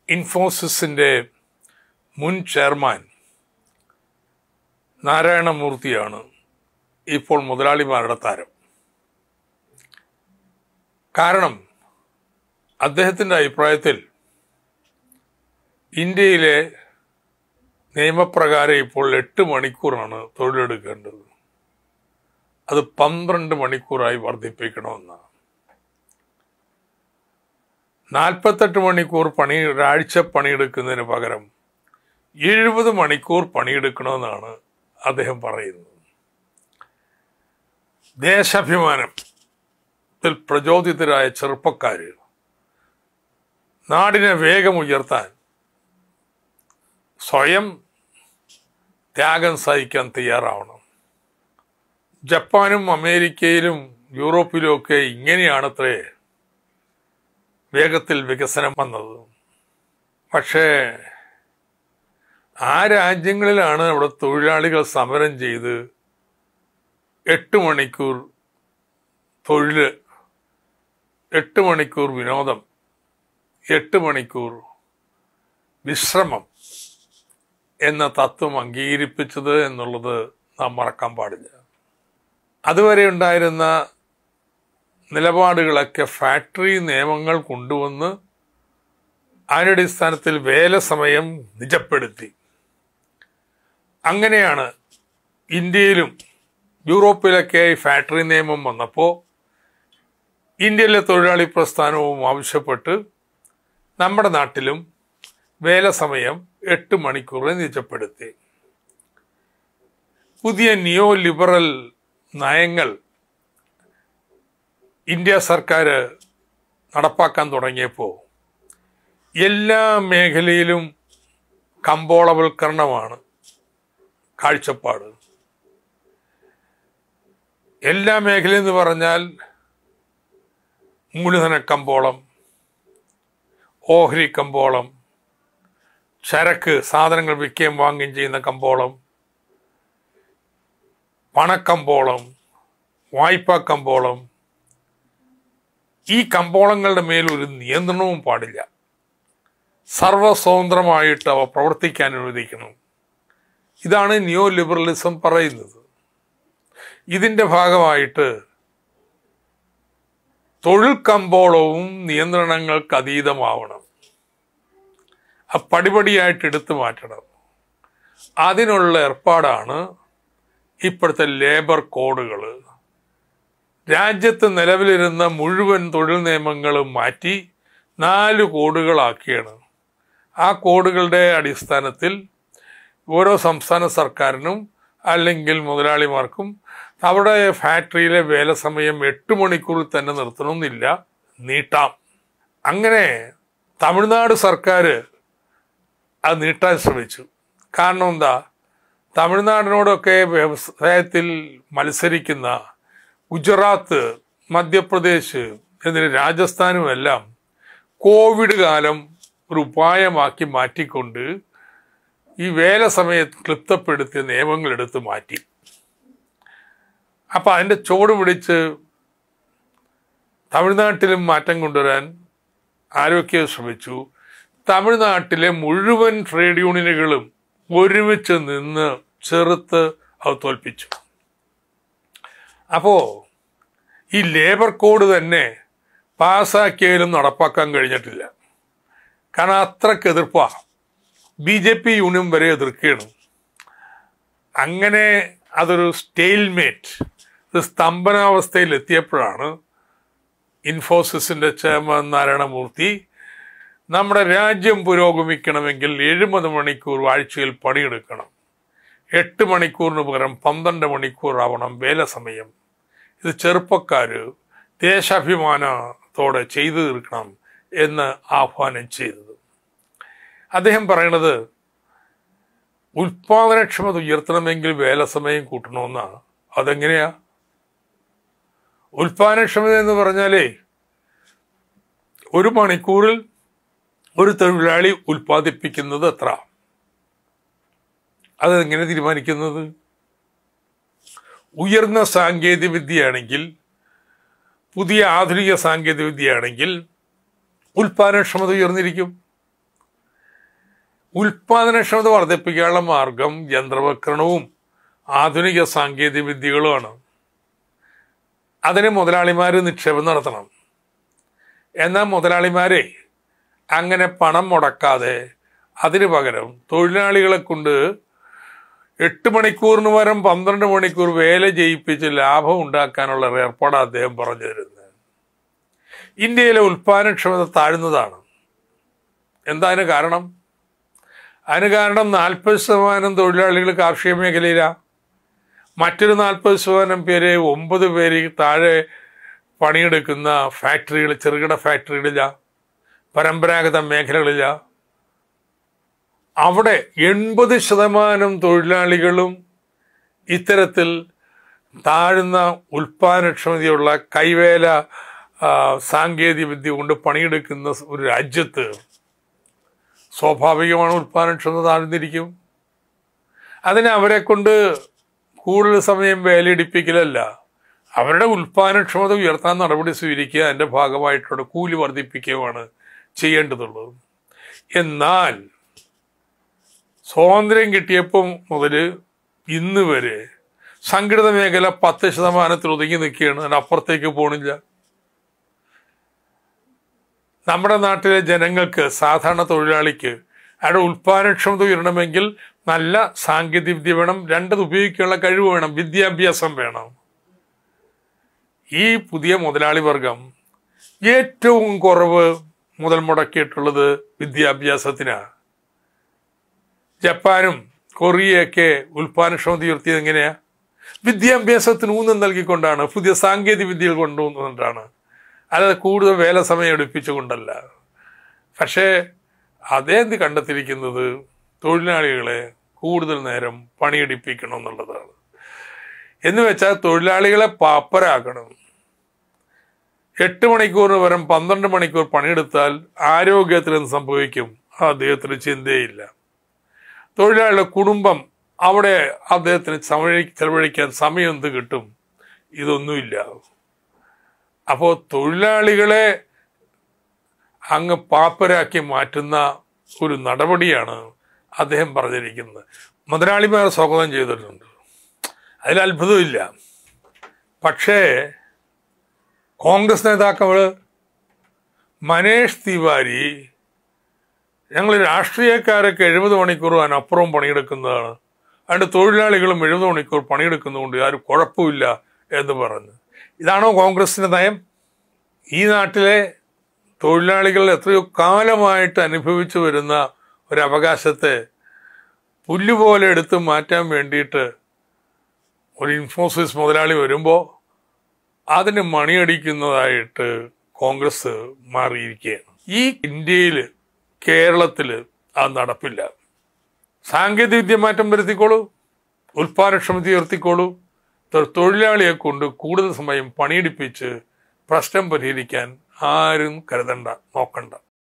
ഇൻഫോസിസിൻ്റെ മുൻ ചെയർമാൻ നാരായണമൂർത്തിയാണ് ഇപ്പോൾ മുതലാളിമാരുടെ താരം കാരണം അദ്ദേഹത്തിൻ്റെ അഭിപ്രായത്തിൽ ഇന്ത്യയിലെ നിയമപ്രകാരം ഇപ്പോൾ എട്ട് മണിക്കൂറാണ് തൊഴിലെടുക്കേണ്ടത് അത് പന്ത്രണ്ട് മണിക്കൂറായി വർദ്ധിപ്പിക്കണമെന്നാണ് നാൽപ്പത്തെട്ട് മണിക്കൂർ പണി ഒരാഴ്ച പണിയെടുക്കുന്നതിന് പകരം എഴുപത് മണിക്കൂർ പണിയെടുക്കണമെന്നാണ് അദ്ദേഹം പറയുന്നത് ദേശാഭിമാനത്തിൽ പ്രചോദിതരായ ചെറുപ്പക്കാര് നാടിനെ വേഗം ഉയർത്താൻ സ്വയം ത്യാഗം സഹിക്കാൻ തയ്യാറാവണം ജപ്പാനും അമേരിക്കയിലും യൂറോപ്പിലും ഒക്കെ ഇങ്ങനെയാണത്രേ വേഗത്തിൽ വികസനം വന്നത് പക്ഷേ ആ രാജ്യങ്ങളിലാണ് അവിടെ തൊഴിലാളികൾ സമരം ചെയ്ത് എട്ട് മണിക്കൂർ തൊഴില് എട്ട് മണിക്കൂർ വിനോദം എട്ട് മണിക്കൂർ വിശ്രമം എന്ന തത്വം അംഗീകരിപ്പിച്ചത് എന്നുള്ളത് നാം മറക്കാൻ പാടില്ല അതുവരെ ഉണ്ടായിരുന്ന നിലപാടുകളൊക്കെ ഫാക്ടറി നിയമങ്ങൾ കൊണ്ടുവന്ന് അതിനടിസ്ഥാനത്തിൽ വേല സമയം നിജപ്പെടുത്തി അങ്ങനെയാണ് ഇന്ത്യയിലും യൂറോപ്പിലൊക്കെ ഈ ഫാക്ടറി നിയമം വന്നപ്പോൾ ഇന്ത്യയിലെ തൊഴിലാളി പ്രസ്ഥാനവും ആവശ്യപ്പെട്ട് നമ്മുടെ നാട്ടിലും വേല സമയം എട്ട് മണിക്കൂറിൽ നിജപ്പെടുത്തി പുതിയ നിയോ ലിബറൽ നയങ്ങൾ ഇന്ത്യ സർക്കാർ നടപ്പാക്കാൻ തുടങ്ങിയപ്പോൾ എല്ലാ മേഖലയിലും കമ്പോളവൽക്കരണമാണ് കാഴ്ചപ്പാട് എല്ലാ മേഖലയും എന്ന് പറഞ്ഞാൽ മൂലധന കമ്പോളം ഓഹരി കമ്പോളം ചരക്ക് സാധനങ്ങൾ വിൽക്കുകയും വാങ്ങുകയും ചെയ്യുന്ന കമ്പോളം പണക്കമ്പോളം വായ്പാ കമ്പോളം ഈ കമ്പോളങ്ങളുടെ മേൽ ഒരു നിയന്ത്രണവും പാടില്ല സർവസ്വതന്ത്രമായിട്ട് അവ പ്രവർത്തിക്കാൻ അനുവദിക്കണം ഇതാണ് ന്യൂ ലിബറലിസം പറയുന്നത് ഇതിന്റെ ഭാഗമായിട്ട് തൊഴിൽ കമ്പോളവും നിയന്ത്രണങ്ങൾക്ക് അതീതമാവണം ആ പടിപടിയായിട്ട് എടുത്തു മാറ്റണം അതിനുള്ള ഏർപ്പാടാണ് ഇപ്പോഴത്തെ ലേബർ കോഡുകൾ രാജ്യത്ത് നിലവിലിരുന്ന മുഴുവൻ തൊഴിൽ നിയമങ്ങളും മാറ്റി നാല് കോഡുകളാക്കിയാണ് ആ കോഡുകളുടെ അടിസ്ഥാനത്തിൽ ഓരോ സംസ്ഥാന സർക്കാരിനും അല്ലെങ്കിൽ മുതലാളിമാർക്കും അവിടെ ഫാക്ടറിയിലെ വേല സമയം എട്ട് മണിക്കൂറിൽ തന്നെ നിർത്തണമെന്നില്ല നീട്ടാം അങ്ങനെ തമിഴ്നാട് സർക്കാർ അത് നീട്ടാൻ ശ്രമിച്ചു കാരണം എന്താ തമിഴ്നാടിനോടൊക്കെ വ്യവസായത്തിൽ മത്സരിക്കുന്ന ഗുജറാത്ത് മധ്യപ്രദേശ് എന്നിട്ട് രാജസ്ഥാനും എല്ലാം കോവിഡ് കാലം ഒരു ഉപായമാക്കി മാറ്റിക്കൊണ്ട് ഈ വേല സമയത്ത് ക്ലിപ്തപ്പെടുത്തിയ നിയമങ്ങൾ എടുത്ത് മാറ്റി അപ്പൊ അതിന്റെ ചോട് പിടിച്ച് തമിഴ്നാട്ടിലും മാറ്റം കൊണ്ടുവരാൻ ആരോഗ്യ ശ്രമിച്ചു തമിഴ്നാട്ടിലെ മുഴുവൻ ട്രേഡ് യൂണിയനുകളും ഒരുമിച്ച് നിന്ന് ചെറുത്ത് അത് തോൽപ്പിച്ചു അപ്പോ ഈ ലേബർ കോഡ് തന്നെ പാസ്സാക്കിയാലും നടപ്പാക്കാൻ കഴിഞ്ഞിട്ടില്ല കാരണം അത്രക്ക് എതിർപ്പാ ബി ജെ പി യൂണിയൻ വരെ എതിർക്കുകയാണ് അങ്ങനെ അതൊരു സ്റ്റെയിൽമേറ്റ് ഒരു സ്തംഭനാവസ്ഥയിൽ എത്തിയപ്പോഴാണ് ഇൻഫോസിസിന്റെ ചെയർമാൻ നാരായണമൂർത്തി നമ്മുടെ രാജ്യം പുരോഗമിക്കണമെങ്കിൽ എഴുപത് മണിക്കൂർ ആഴ്ചയിൽ പണിയെടുക്കണം എട്ട് മണിക്കൂറിന് പകരം പന്ത്രണ്ട് മണിക്കൂർ ആവണം വേല സമയം ഇത് ചെറുപ്പക്കാര് ദേശാഭിമാനത്തോടെ ചെയ്തു തീർക്കണം എന്ന് ആഹ്വാനം ചെയ്തത് അദ്ദേഹം പറയണത് ഉൽപാദനക്ഷമത ഉയർത്തണമെങ്കിൽ വേല സമയം കൂട്ടണമെന്നാണ് അതെങ്ങനെയാ ഉൽപാദനക്ഷമത എന്ന് പറഞ്ഞാലേ ഒരു മണിക്കൂറിൽ ഒരു തൊഴിലാളി ഉൽപ്പാദിപ്പിക്കുന്നത് എത്ര അതെങ്ങനെ തീരുമാനിക്കുന്നത് ഉയർന്ന സാങ്കേതിക വിദ്യയാണെങ്കിൽ പുതിയ ആധുനിക സാങ്കേതിക വിദ്യയാണെങ്കിൽ ഉൽപാദനക്ഷമത ഉയർന്നിരിക്കും ഉൽപാദനക്ഷമത വർദ്ധിപ്പിക്കാനുള്ള മാർഗം യന്ത്രവൽക്കരണവും ആധുനിക സാങ്കേതിക വിദ്യകളുമാണ് അതിന് മുതലാളിമാർ നിക്ഷേപം നടത്തണം എന്നാൽ മുതലാളിമാരെ അങ്ങനെ പണം മുടക്കാതെ അതിന് പകരം തൊഴിലാളികളെ കൊണ്ട് എട്ട് മണിക്കൂറിന് പകരം പന്ത്രണ്ട് മണിക്കൂർ വേല ചെയ്യിപ്പിച്ച് ലാഭം ഉണ്ടാക്കാനുള്ള ഒരു ഏർപ്പാട് അദ്ദേഹം പറഞ്ഞു തരുന്നത് ഇന്ത്യയിലെ ഉൽപാദനക്ഷമത താഴ്ന്നതാണ് എന്താ അതിന് കാരണം അതിന് കാരണം നാൽപ്പത് ശതമാനം തൊഴിലാളികൾ കാർഷിക മേഖലയിലാണ് മറ്റൊരു നാൽപ്പത് ശതമാനം പേര് ഒമ്പത് പേര് താഴെ പണിയെടുക്കുന്ന ഫാക്ടറികൾ ചെറുകിട ഫാക്ടറികളില്ല പരമ്പരാഗത മേഖലകളില്ല അവിടെ എൺപത് ശതമാനം തൊഴിലാളികളും ഇത്തരത്തിൽ താഴ്ന്ന ഉൽപാദനക്ഷമതയുള്ള കൈവേല ആ, സാങ്കേതിക വിദ്യ കൊണ്ട് പണിയെടുക്കുന്ന ഒരു രാജ്യത്ത് സ്വാഭാവികമാണ് ഉൽപാദനക്ഷമത താഴ്ന്നിരിക്കും അതിന് അവരെ കൊണ്ട് കൂടുതൽ സമയം വേലയിടിപ്പിക്കലല്ല അവരുടെ ഉൽപാദനക്ഷമത ഉയർത്താൻ നടപടി സ്വീകരിക്കുക അതിൻ്റെ ഭാഗമായിട്ടുള്ള കൂലി വർദ്ധിപ്പിക്കുകയുമാണ് ചെയ്യേണ്ടതുള്ളത് എന്നാൽ സ്വാതന്ത്ര്യം കിട്ടിയപ്പോൾ മുതൽ ഇന്ന് വരെ സംഘടിത മേഖല പത്ത് ശതമാനത്തിൽ ഒതുങ്ങി നിൽക്കുകയാണ് അതിനപ്പുറത്തേക്ക് പോണില്ല നമ്മുടെ നാട്ടിലെ ജനങ്ങൾക്ക് സാധാരണ തൊഴിലാളിക്ക് അയാളുടെ ഉൽപാദനക്ഷമത ഉയരണമെങ്കിൽ നല്ല സാങ്കേതിക വിദ്യ വേണം രണ്ടത് ഉപയോഗിക്കാനുള്ള കഴിവ് വേണം വിദ്യാഭ്യാസം വേണം ഈ പുതിയ മുതലാളി വർഗം ഏറ്റവും കുറവ് മുതൽ മുടക്കിയിട്ടുള്ളത് വിദ്യാഭ്യാസത്തിനാണ് ജപ്പാനും കൊറിയയൊക്കെ ഉൽപാദനക്ഷമത ഉയർത്തിയത് എങ്ങനെയാ വിദ്യാഭ്യാസത്തിന് ഊന്നൽ നൽകിക്കൊണ്ടാണ് പുതിയ സാങ്കേതിക വിദ്യകൾ കൊണ്ടുവന്നുകൊണ്ടാണ് അല്ലാതെ കൂടുതൽ വേല സമയം എടുപ്പിച്ചുകൊണ്ടല്ല പക്ഷേ അദ്ദേഹം കണ്ടെത്തിയിരിക്കുന്നത് തൊഴിലാളികളെ കൂടുതൽ നേരം പണിയെടുപ്പിക്കണം എന്നുള്ളതാണ് എന്ന് വെച്ചാൽ തൊഴിലാളികളെ പാപ്പരാക്കണം എട്ട് മണിക്കൂറിന് പകരം പന്ത്രണ്ട് മണിക്കൂർ പണിയെടുത്താൽ ആരോഗ്യത്തിന് എന്ത് സംഭവിക്കും അദ്ദേഹത്തിന് ചിന്തയില്ല തൊഴിലാളിയുടെ കുടുംബം അവിടെ അദ്ദേഹത്തിന് സമയ ചെലവഴിക്കാൻ സമയം എന്ത് കിട്ടും ഇതൊന്നുമില്ല അപ്പോൾ തൊഴിലാളികളെ അങ്ങ് പാപ്പരാക്കി മാറ്റുന്ന ഒരു നടപടിയാണ് അദ്ദേഹം പറഞ്ഞിരിക്കുന്നത് മുതലാളിമാർ സ്വാഗതം ചെയ്തിട്ടുണ്ട് അതിൽ അത്ഭുതമില്ല പക്ഷേ കോൺഗ്രസ് നേതാക്കൾ മനേഷ് തിവാരി ഞങ്ങൾ രാഷ്ട്രീയക്കാരൊക്കെ എഴുപത് മണിക്കൂർ അതിനപ്പുറം പണിയെടുക്കുന്നതാണ് അതുകൊണ്ട് തൊഴിലാളികളും എഴുപത് മണിക്കൂർ പണിയെടുക്കുന്നതുകൊണ്ട് ആരും കുഴപ്പമില്ല എന്ന് പറഞ്ഞു ഇതാണോ കോൺഗ്രസിന്റെ നയം ഈ നാട്ടിലെ തൊഴിലാളികൾ എത്രയോ കാലമായിട്ട് അനുഭവിച്ചു വരുന്ന ഒരു അവകാശത്തെ പുല്ലുപോലെ എടുത്ത് മാറ്റാൻ വേണ്ടിയിട്ട് ഒരു ഇൻഫോസിസ് മുതലാളി വരുമ്പോൾ അതിന് മണിയടിക്കുന്നതായിട്ട് കോൺഗ്രസ് മാറിയിരിക്കുകയാണ് ഈ ഇന്ത്യയിൽ കേരളത്തിൽ അത് നടപ്പില്ല സാങ്കേതിക വിദ്യ മാറ്റം വരുത്തിക്കോളൂ ഉൽപാദനക്ഷമത ഉയർത്തിക്കോളൂ തൊ- തൊഴിലാളിയെ കൊണ്ട് കൂടുതൽ സമയം പണിയെടുപ്പിച്ച് പ്രശ്നം പരിഹരിക്കാൻ ആരും കരുതണ്ട നോക്കണ്ട